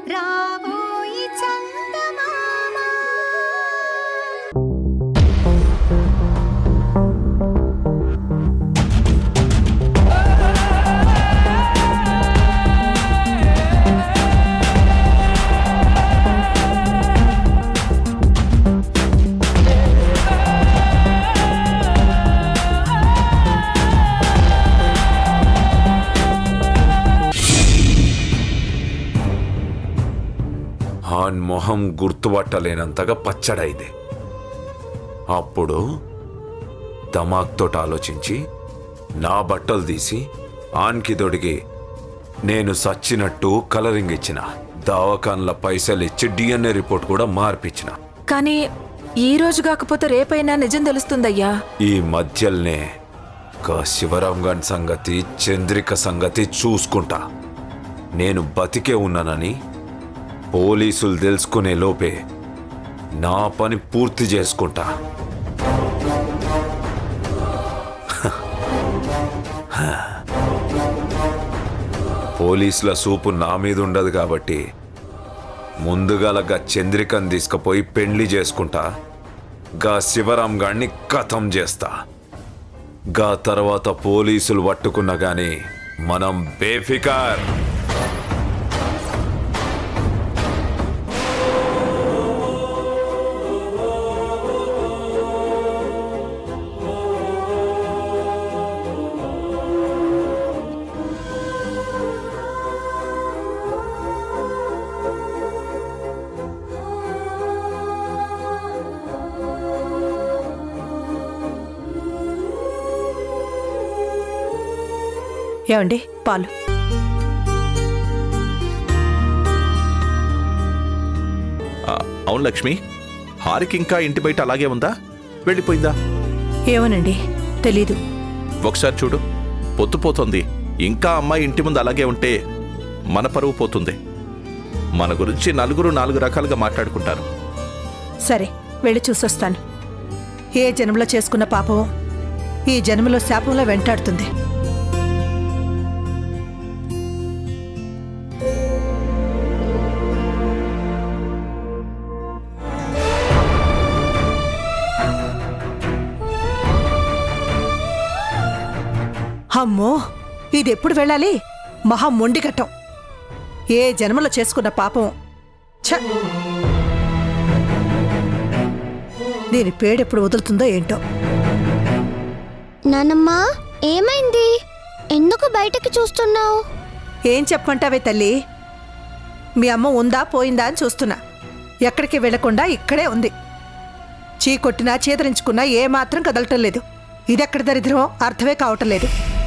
రాబోయి చందమామ ఆన్ మొహం గుర్తుపట్టలేనంతగా పచ్చడైంది అప్పుడు దమాక్తోటి ఆలోచించి నా బట్టలు తీసి ఆన్కి దొడిగి నేను సచ్చినట్టు కలరింగ్ ఇచ్చిన దవాఖాన్ల పైసలు ఇచ్చి డిఎన్ఏ రిపోర్ట్ కూడా మార్పిచ్చిన కానీ ఈ రోజు కాకపోతే రేపైనా నిజం తెలుస్తుందయ్యా ఈ మధ్యల్నే గా శివరాం గారి సంగతి చంద్రిక సంగతి చూసుకుంటా నేను బతికే ఉన్నానని పోలీసులు తెలుసుకునే లోపే నా పని పూర్తి చేసుకుంటా పోలీసుల సూపు నా మీద ఉండదు కాబట్టి ముందుగాల గా చంద్రికను తీసుకుపోయి పెండ్లి చేసుకుంటా గా శివరాం గాడిని కథం చేస్తా గా తర్వాత పోలీసులు పట్టుకున్న గాని మనం బేఫికార్ ఏమండి పాలు ఆ, అవును లక్ష్మి హారిక ఇంకా ఇంటి బయట అలాగే ఉందా వెళ్ళిపోయిందా ఏమోనండి తెలీదు ఒకసారి చూడు పొత్తుపోతోంది ఇంకా అమ్మాయి ఇంటి ముందు అలాగే ఉంటే మన పరువు పోతుంది మన గురించి నలుగురు నాలుగు రకాలుగా మాట్లాడుకుంటారు సరే వెళ్ళి చూసొస్తాను ఏ జన్మలో చేసుకున్న పాపమో ఈ జన్మలో శాపంలో వెంటాడుతుంది అమ్మో ఇది ఎప్పుడు వెళ్ళాలి మహా మొండిగట్టం ఏ జన్మలో చేసుకున్న పాపం ఛ దీని పేడెప్పుడు వదులుతుందో ఏంటో నానమ్మా ఏమైంది ఎందుకు బయటకి చూస్తున్నావు ఏం చెప్పమంటావే తల్లి మీ అమ్మ ఉందా పోయిందా అని చూస్తున్నా ఎక్కడికి వెళ్లకుండా ఇక్కడే ఉంది చీ కొట్టినా చేదరించుకున్నా ఏమాత్రం కదలటం లేదు ఇదెక్కడి దరిద్రమో అర్థమే కావటం లేదు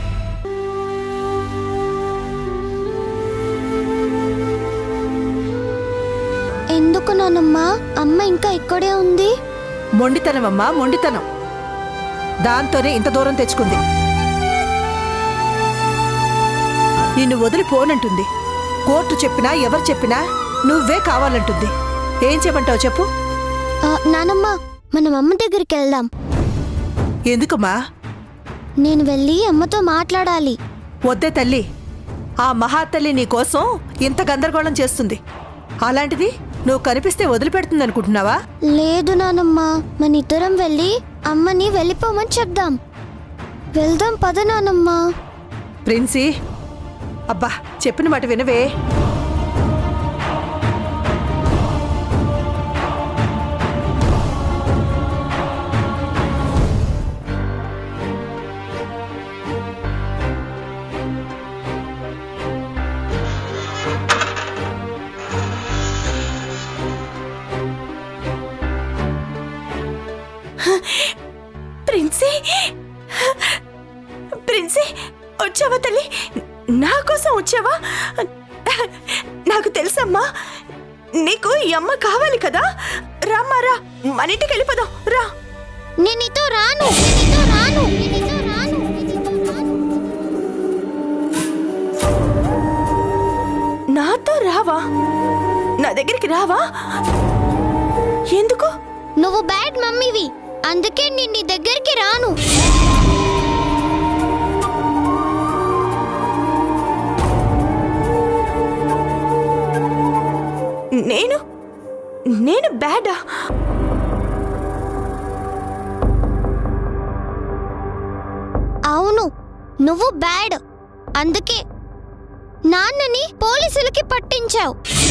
ఎందుకు నానమ్మా అమ్మ ఇంకా ఇక్కడే ఉంది మొండితనం అమ్మా మొండితనం దాంతోనే ఇంత దూరం తెచ్చుకుంది నిన్ను వదిలిపోనంటుంది కోర్టు చెప్పినా ఎవరు చెప్పినా నువ్వే కావాలంటుంది ఏం చెప్పంటావు చెప్పు ఆ, నానమ్మా మనం అమ్మ దగ్గరికి వెళ్దాం ఎందుకమ్మా నేను వెళ్ళి అమ్మతో మాట్లాడాలి వద్దే తల్లి ఆ మహాతల్లి నీ కోసం ఇంత గందరగోళం చేస్తుంది అలాంటిది నువ్వు కనిపిస్తే వదిలిపెడుతుంది అనుకుంటున్నావా లేదు నానమ్మా మన ఇద్దరం వెళ్ళి అమ్మని వెళ్ళిపోమని చెప్దాం వెళ్దాం పద నానమ్మా ప్రిన్సీ అబ్బా చెప్పిన మాట వినవే ప్రిన్సీ ప్రిన్సీ వచ్చావా తల్లి నా కోసం వచ్చావా నాకు తెలుసమ్మా నీకు ఈ అమ్మ కావాలి కదా రామ్మా రా మన ఇంటికి వెళ్ళిపోదాం రా నేను నీతో రాను నీతో రాను నీతో రాను నాతో రావా నా దగ్గరికి రావా ఎందుకు నువ్వు బ్యాడ్ మమ్మీవి అందుకే నేను నీ దగ్గరికి రాను నేను నేను బ్యాడా అవును నువ్వు బ్యాడ్ అందుకే నాన్నని పోలీసులకి పట్టించావు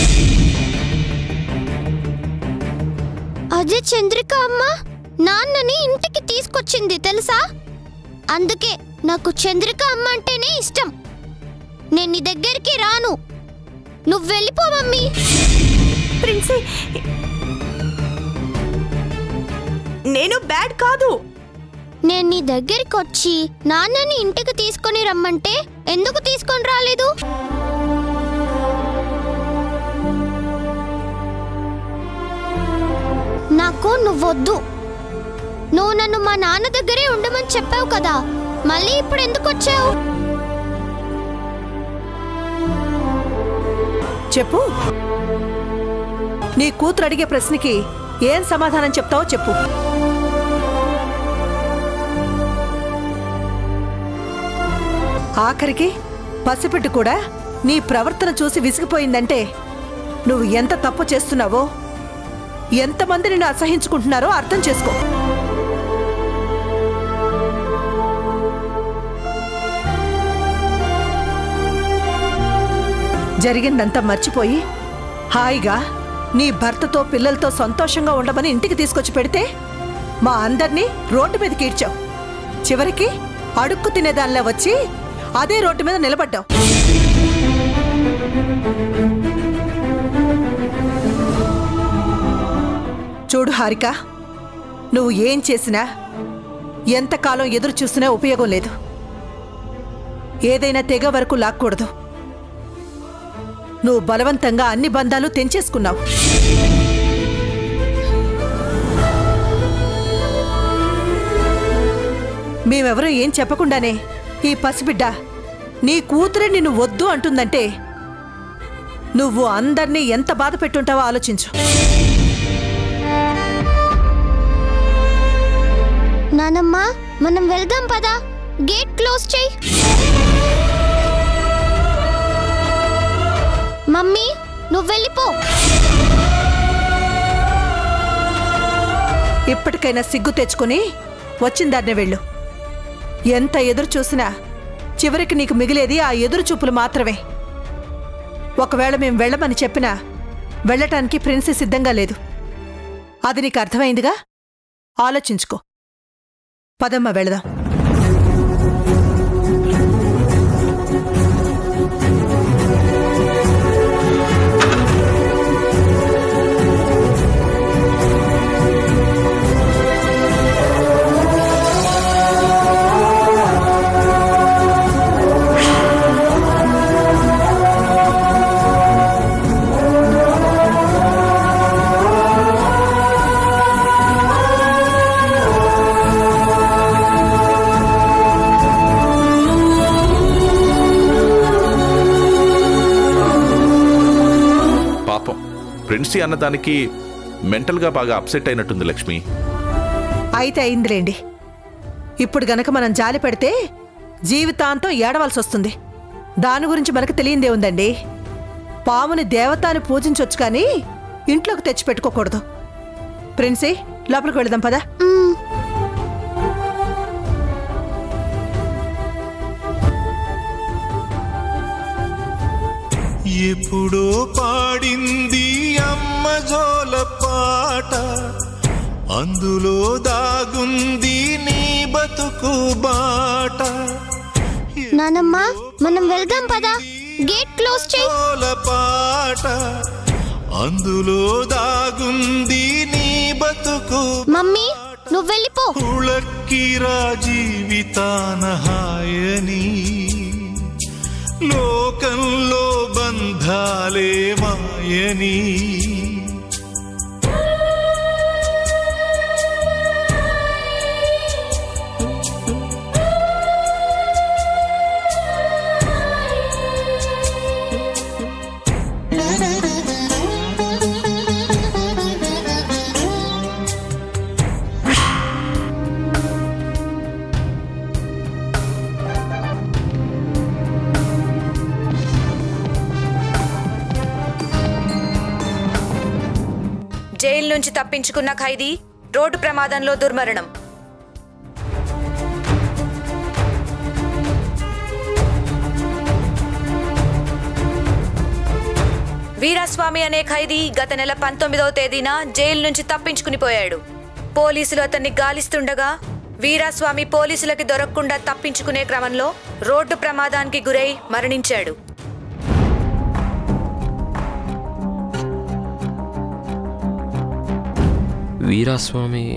అదే చంద్రిక అమ్మ నాన్నని ఇంటికి తీసుకొచ్చింది తెలుసా అందుకే నాకు చంద్రిక అమ్మ అంటేనే ఇష్టం నేను నీ దగ్గరికి రాను నువ్వు వెళ్ళిపో మమ్మీ ప్రిన్సీ నేను బ్యాడ్ కాదు నేను నీ దగ్గరికి వచ్చి నాన్నని ఇంటికి తీసుకొని రమ్మంటే ఎందుకు తీసుకొని రాలేదు నాకు నువ్వొద్దు నువ్వు నన్ను మా నాన్న దగ్గరే ఉండమని చెప్పావు కదా మళ్ళీ ఇప్పుడు ఎందుకు వచ్చావు చెప్పు నీ కూతురు అడిగే ప్రశ్నకి ఏం సమాధానం చెప్తావో చెప్పు ఆఖరికి పసిపెట్టు కూడా నీ ప్రవర్తన చూసి విసిగిపోయిందంటే నువ్వు ఎంత తప్పు చేస్తున్నావో ఎంతమంది నిన్ను అసహించుకుంటున్నారో అర్థం చేసుకో జరిగిందంతా మర్చిపోయి హాయిగా నీ భర్తతో పిల్లలతో సంతోషంగా ఉండమని ఇంటికి తీసుకొచ్చి పెడితే మా అందర్నీ రోడ్డు మీదకి ఈడ్చావు చివరికి అడుక్కు తినేదానిలా వచ్చి అదే రోడ్డు మీద నిలబడ్డావు చూడు హారిక నువ్వు ఏం చేసినా ఎంతకాలం ఎదురు చూసినా ఉపయోగం లేదు ఏదైనా తెగ వరకు లాక్కూడదు నువ్వు బలవంతంగా అన్ని బంధాలు తెంచేసుకున్నావు మేమెవరూ ఏం చెప్పకుండానే ఈ పసిబిడ్డ నీ కూతురే నిన్ను వద్దు అంటుందంటే నువ్వు అందర్నీ ఎంత బాధ పెట్టుంటావో ఆలోచించు నానమ్మ మనం వెళ్దాం పదా గేట్ క్లోజ్ చేయి మమ్మీ నువ్వు వెళ్ళిపో ఇప్పటికైనా సిగ్గు తెచ్చుకుని వచ్చిందాన్నే వెళ్ళు ఎంత ఎదురు చూసినా చివరికి నీకు మిగిలేది ఆ ఎదురు చూపులు మాత్రమే ఒకవేళ మేం వెళ్ళమని చెప్పినా వెళ్ళటానికి ప్రిన్సీ సిద్ధంగా లేదు అది నీకు అర్థమైందిగా ఆలోచించుకో పదమ్మ వెళదాం పాపం ప్రిన్సీ అన్నదానికి మెంటల్గా బాగా అప్సెట్ అయినట్టుంది లక్ష్మి అయితే అయిందిలేండి ఇప్పుడు గనక మనం జాలి పెడితే జీవితాంతం ఏడవలసి వస్తుంది దాని గురించి మనకు తెలియందే ఉందండి పాముని దేవతాన్ని పూజించొచ్చు కానీ ఇంట్లోకి తెచ్చిపెట్టుకోకూడదు ప్రిన్సీ లోపలికి వెళదాం పదా మ్మ్. ఎప్పుడో పాడింది అమ్మ జోల పాట అందులో దాగుంది నీ బతుకు బాట నానమ్మ మనం వెళ్దాం పదా గేట్ క్లోజ్ చేయి జోల పాట అందులో దాగుంది నీ బతుకు మమ్మీ నువ్వు వెళ్ళిపో ఉళక్కిరా జీవితాన హాయని లోకంలో బంధాలే మాయని జైలు నుంచి తప్పించుకున్న ఖైదీ రోడ్డు ప్రమాదంలో దుర్మరణం వీరాస్వామి అనే ఖైదీ గత నెల పంతొమ్మిదవ తేదీన జైలు నుంచి తప్పించుకుని పోయాడు పోలీసులు అతన్ని గాలిస్తుండగా వీరాస్వామి పోలీసులకి దొరకకుండా తప్పించుకునే క్రమంలో రోడ్డు ప్రమాదానికి గురై మరణించాడు వీరాస్వామి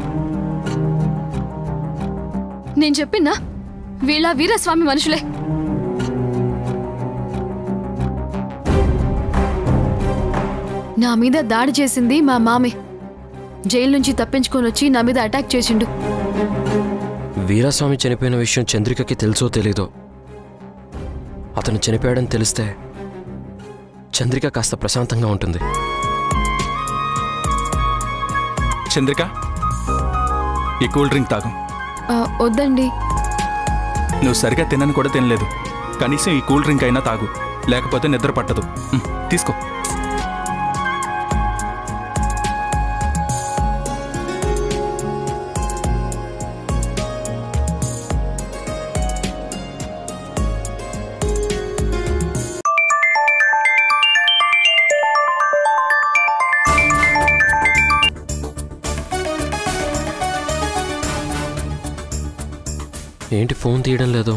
నేను చెప్పినా వీళ్ళ వీరస్వామి మనుషులే నా మీద దాడి చేసింది మా మామే జైలు నుంచి తప్పించుకొని వచ్చి నా మీద అటాక్ చేసిండు వీరాస్వామి చనిపోయిన విషయం చంద్రికకి తెలుసో తెలీదో అతను చనిపోయాడని తెలిస్తే చంద్రిక కాస్త ప్రశాంతంగా ఉంటుంది చంద్రిక ఈ కూల్ డ్రింక్ తాగు ఆ, వద్దండి నువ్వు సరిగా తినని కూడా తినలేదు కనీసం ఈ కూల్ డ్రింక్ అయినా తాగు లేకపోతే నిద్ర పట్టదు ఉమ్, తీసుకో ఏంటి ఫోన్ తీయడం లేదు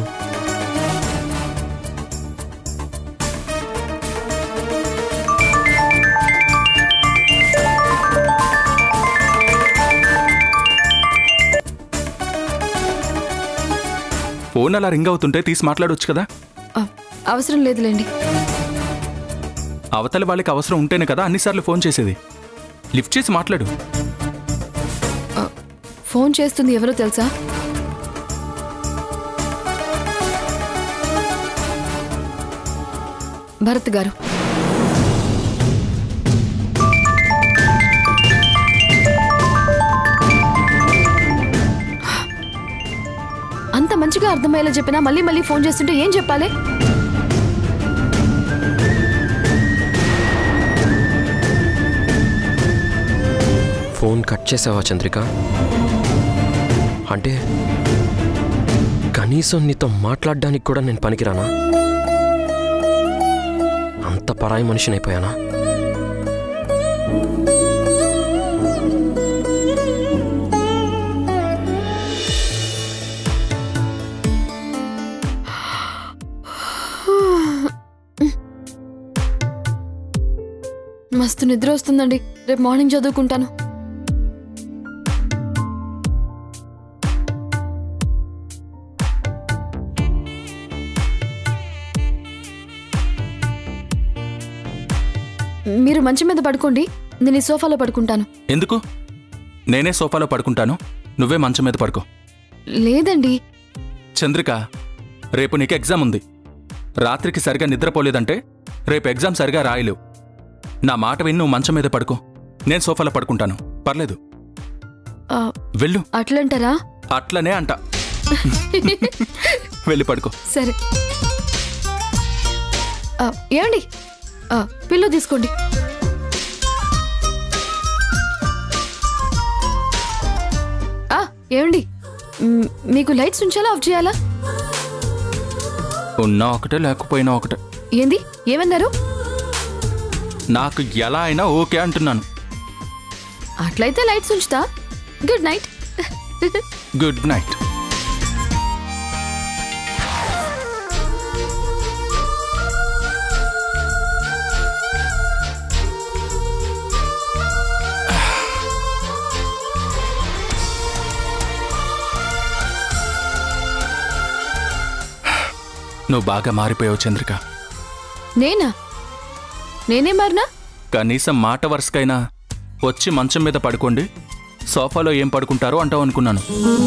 ఫోన్ అలా రింగ్ అవుతుంటే తీసి మాట్లాడొచ్చు కదా ఆ, అవసరం లేదులేండి అవతల వాళ్ళకి అవసరం ఉంటేనే కదా అన్నిసార్లు ఫోన్ చేసేది లిఫ్ట్ చేసి మాట్లాడు ఫోన్ చేస్తుంది ఎవరో తెలుసా భరత్ గారు అంత మంచిగా అర్థమయ్యేలా చెప్పినా మళ్ళీ మళ్ళీ ఫోన్ చేస్తుంటే ఏం చెప్పాలి ఫోన్ కట్ చేసావా చంద్రిక అంటే కనీసం నీతో మాట్లాడడానికి కూడా నేను పనికిరానా అంత పరాయి మనిషినైపోయానా మస్తు నిద్ర వస్తుందండి రేపు మార్నింగ్ చదువుకుంటాను మీరు మంచం మీద పడుకోండి నేను ఈ సోఫాలో పడుకుంటాను ఎందుకు నేనే సోఫాలో పడుకుంటాను నువ్వే మంచం మీద పడుకో లేదండి చంద్రిక రేపు నీకు ఎగ్జామ్ ఉంది రాత్రికి సరిగా నిద్రపోలేదంటే రేపు ఎగ్జామ్ సరిగా రాయలేవు నా మాట విని నువ్వు మంచం మీద పడుకో నేను సోఫాలో పడుకుంటాను పర్లేదు ఆ, వెళ్ళు అట్లంటారా అట్లనే అంట వెళ్ళి పడుకో సరే ఆ, ఏమండి ఆ, పిల్లో తీసుకోండి ఆ, ఏమండి మ్, మీకు లైట్స్ ఉంచాలా ఆఫ్ చేయాలా ఉన్నా ఒకటే లేకపోయినా ఒకటే ఏంది ఏమన్నారు నాకు ఎలా అయినా ఓకే అంటున్నాను అట్లయితే లైట్స్ ఉంచుతా గుడ్ నైట్ గుడ్ నైట్ నువ్వు బాగా మారిపోయావు చంద్రిక నేనా నేనే మారినా కనీసం మాట వరుసకైనా వచ్చి మంచం మీద పడుకోండి సోఫాలో ఏం పడుకుంటారో అంటావు అనుకున్నాను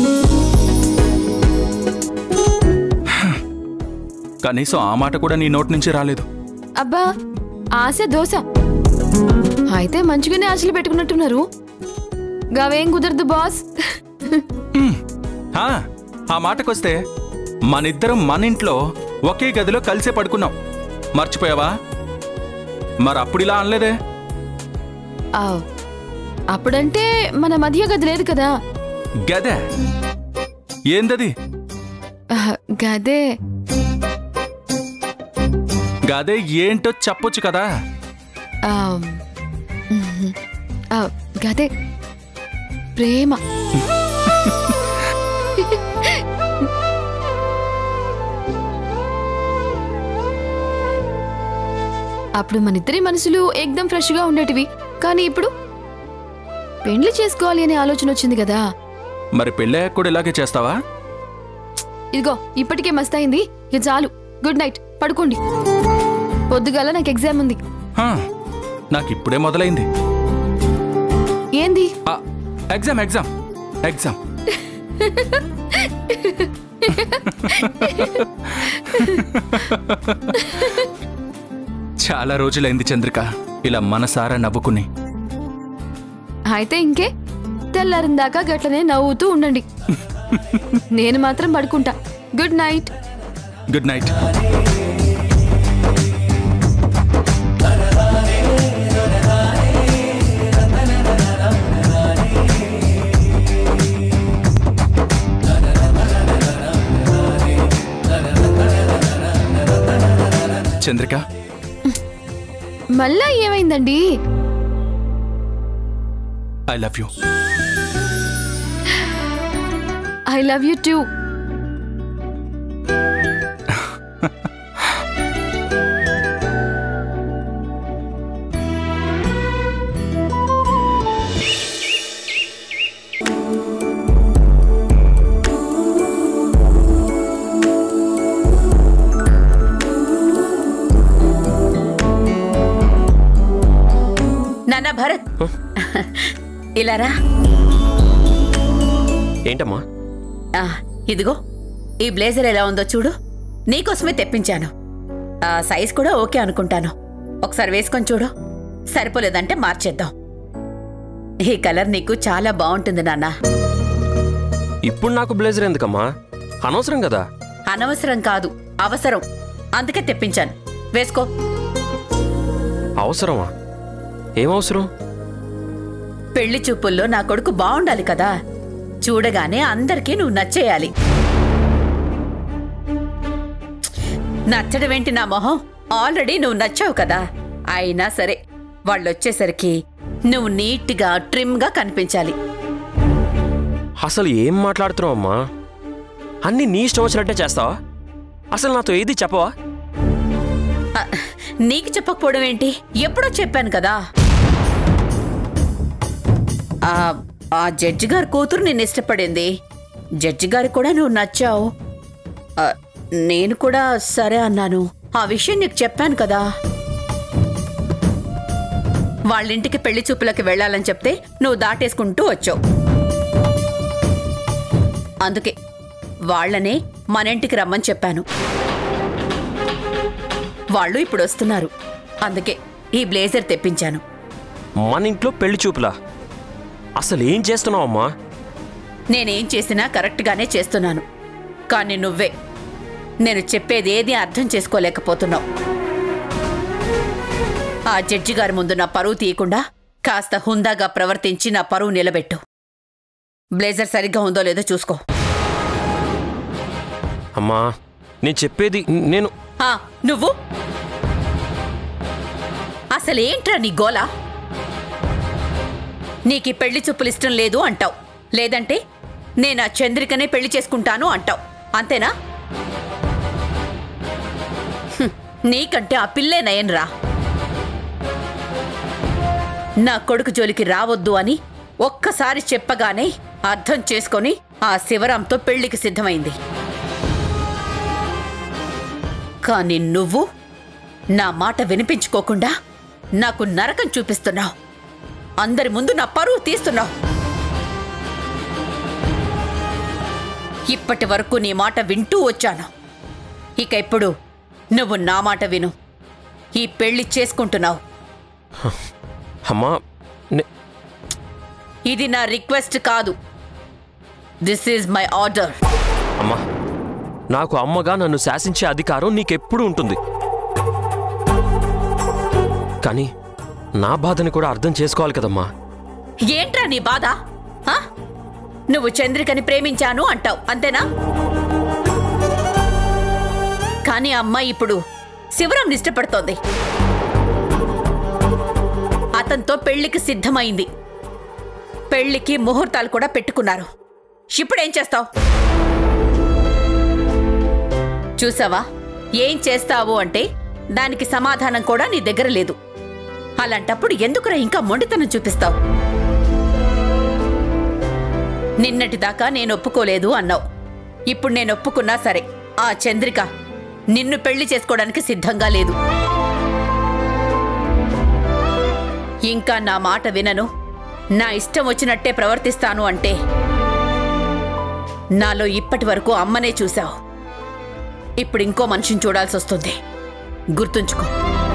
కనీసం ఆ మాట కూడా నీ నోటి నుంచి రాలేదు అబ్బా ఆశ దోశ అయితే మంచిగానే ఆశలు పెట్టుకున్నట్టున్నారు గవేం కుదరదు బాస్ ఆ, ఆ మాటకొస్తే మనిద్దరం మన ఇంట్లో ఒకే గదిలో కలిసే పడుకున్నాం మర్చిపోయావా మరి అప్పుడు ఇలా అనలేదే ఆ, అప్పుడంటే మన మధ్య గది లేదు కదా గదే ఏందది ఆహ్, గదే గదే ఏంటో చెప్పొచ్చు కదా ఆ, మ్మ్. ఆ, గదే ప్రేమ అప్పుడు మన ఇద్దరి మనసులు ఏకదం ఫ్రెష్గా ఉండేటివి కానీ ఇప్పుడు పెండ్లి చేసుకోవాలి అనే ఆలోచన వచ్చింది కదా మరి పెళ్ళయ్యాక కూడా ఇలాగే చేస్తావా ఇదిగో ఇప్పటికే మస్తయింది ఇక చాలు గుడ్ నైట్ పడుకోండి పొద్దుగాల నాకు ఎగ్జామ్ ఉంది హా, నాకు ఇప్పుడే మొదలైంది ఏంది ఆ, ఎగ్జామ్ ఎగ్జామ్ ఎగ్జామ్ చాలా రోజులైంది చంద్రిక ఇలా మనసారా నవ్వుకుని అయితే ఇంకే తెల్లారిన దాకా గట్లనే నవ్వుతూ ఉండండి నేను మాత్రం పడుకుంటా good night good night Chandrika మళ్ళా ఏమైందండి I love you I love you too నాన్న భరత్ ఇలారా ఏంటమ్మా ఆ, ఇదిగో ఈ బ్లేజర్ ఎలా ఉందో చూడు నీకోసమే తెప్పించాను ఆ సైజ్ కూడా ఓకే అనుకుంటాను ఒకసారి వేసుకొని చూడు సరిపోలేదంటే మార్చేద్దాం ఈ కలర్ నీకు చాలా బాగుంటుంది నాన్న ఇప్పుడు నాకు బ్లేజర్ ఎందుకమ్మా అనవసరం కదా అనవసరం కాదు అవసరం అందుకే తెప్పించాను వేసుకో అవసరమా ఏం అవసరం పెళ్లి చూపుల్లో నా కొడుకు బాగుండాలి కదా చూడగానే అందరికీ నువ్వు నచ్చేయాలి నచ్చడమేంటి నా మొహం ఆల్రెడీ నువ్వు నచ్చావు కదా అయినా సరే వాళ్ళొచ్చేసరికి నువ్వు నీట్గా ట్రిమ్గా కనిపించాలి అసలు ఏం మాట్లాడుతున్నావు అమ్మా అన్నీ నీ ఇష్టం వచ్చినట్టే చేస్తావా అసలు నాతో ఏది చెప్పవా ఆ, నీకు చెప్పకపోవడం ఏంటి ఎప్పుడో చెప్పాను కదా ఆ ఆ జడ్జి గారి కూతురు నిన్ను ఇష్టపడింది జడ్జి గారి కూడా నువ్వు నచ్చావు ఆ, నేను కూడా సరే అన్నాను ఆ విషయం నీకు చెప్పాను కదా వాళ్ళింటికి పెళ్లి చూపులకి వెళ్ళాలని చెప్తే నువ్వు దాటేసుకుంటూ వచ్చావు అందుకే వాళ్ళనే మన ఇంటికి రమ్మని చెప్పాను వాళ్ళు ఇప్పుడు వస్తున్నారు అందుకే ఈ బ్లేజర్ తెప్పించాను మన ఇంట్లో పెళ్లి చూపులా అసలు ఏం చేస్తున్నావు అమ్మా నేనేం చేసినా కరెక్ట్గానే చేస్తున్నాను కానీ నువ్వే నేను చెప్పేది ఏది అర్థం చేసుకోలేకపోతున్నావు ఆ జడ్జి గారి ముందు నా పరువు తీయకుండా కాస్త హుందాగా ప్రవర్తించి నా పరువు నిలబెట్టు బ్లేజర్ సరిగ్గా ఉందో లేదో చూసుకో అమ్మా నేను చెప్పేది నేను ఆ, నువ్వు అసలేంట్రా నీ గోల నీకు ఈ పెళ్లి చూపులు ఇష్టం లేదు అంటావు లేదంటే నేను ఆ చంద్రికనే పెళ్లి చేసుకుంటాను అంటావు అంతేనా హ్మ్, నీకంటే ఆ పిల్లే నయన్రా నా కొడుకు జోలికి రావద్దు అని ఒక్కసారి చెప్పగానే అర్థం చేసుకొని ఆ శివరాంతో పెళ్లికి సిద్ధమైంది కానీ నువ్వు నా మాట వినిపించుకోకుండా నాకు నరకం చూపిస్తున్నావు అందరి ముందు నా పరువు తీస్తున్నావు ఇప్పటి వరకు నీ మాట వింటూ వచ్చాను ఇక ఇప్పుడు నువ్వు నా మాట విను ఈ పెళ్లి చేసుకుంటున్నావు అమ్మా నే- ఇది నా రిక్వెస్ట్ కాదు దిస్ ఈజ్ మై ఆర్డర్ అమ్మా నాకు అమ్మగా నన్ను శాసించే అధికారం నీకెప్పుడు ఉంటుంది కానీ నా బాధని కూడా అర్థం చేసుకోవాలి కదమ్మా ఏంట్రా నీ బాధ ఆ? నువ్వు చంద్రికని ప్రేమించాను అంటావు అంతేనా కానీ ఆ అమ్మాయి ఇప్పుడు శివరం ఇష్టపడుతోంది అతనితో పెళ్లికి సిద్ధమైంది పెళ్లికి ముహూర్తాలు కూడా పెట్టుకున్నారు ఇప్పుడేం చేస్తావు చూసావా ఏం చేస్తావు అంటే దానికి సమాధానం కూడా నీ దగ్గర లేదు అలాంటప్పుడు ఎందుకురా ఇంకా మొండితనం చూపిస్తావు నిన్నటిదాకా నేను ఒప్పుకోలేదు అన్నావు ఇప్పుడు నేను ఒప్పుకున్నా సరే ఆ చంద్రిక నిన్ను పెళ్లి చేసుకోవడానికి సిద్ధంగా లేదు ఇంకా నా మాట వినను నా ఇష్టం వచ్చినట్టే ప్రవర్తిస్తాను అంటే నాలో ఇప్పటి వరకు అమ్మనే చూశావు ఇప్పుడు ఇంకో మనిషిని చూడాల్సి వస్తుంది గుర్తుంచుకో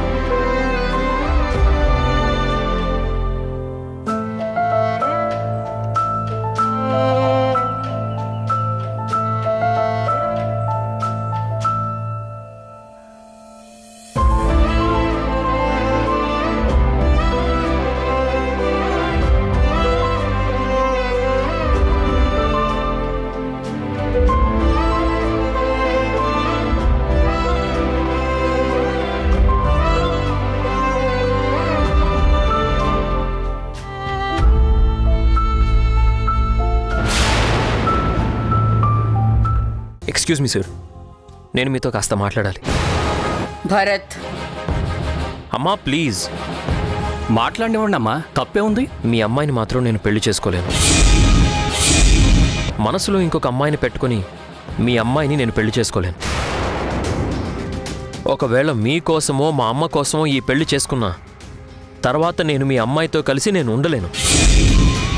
ఎక్స్క్యూజ్ మీ సార్ నేను మీతో కాస్త మాట్లాడాలి భరత్ అమ్మా ప్లీజ్ మాట్లాడినివ్వండి అమ్మా తప్పే ఉంది మీ అమ్మాయిని మాత్రం నేను పెళ్లి చేసుకోలేను మనసులో ఇంకొక అమ్మాయిని పెట్టుకొని మీ అమ్మాయిని నేను పెళ్లి చేసుకోలేను ఒకవేళ మీకోసమో మా అమ్మ కోసమో ఈ పెళ్లి చేసుకున్నా తర్వాత నేను మీ అమ్మాయితో కలిసి నేను ఉండలేను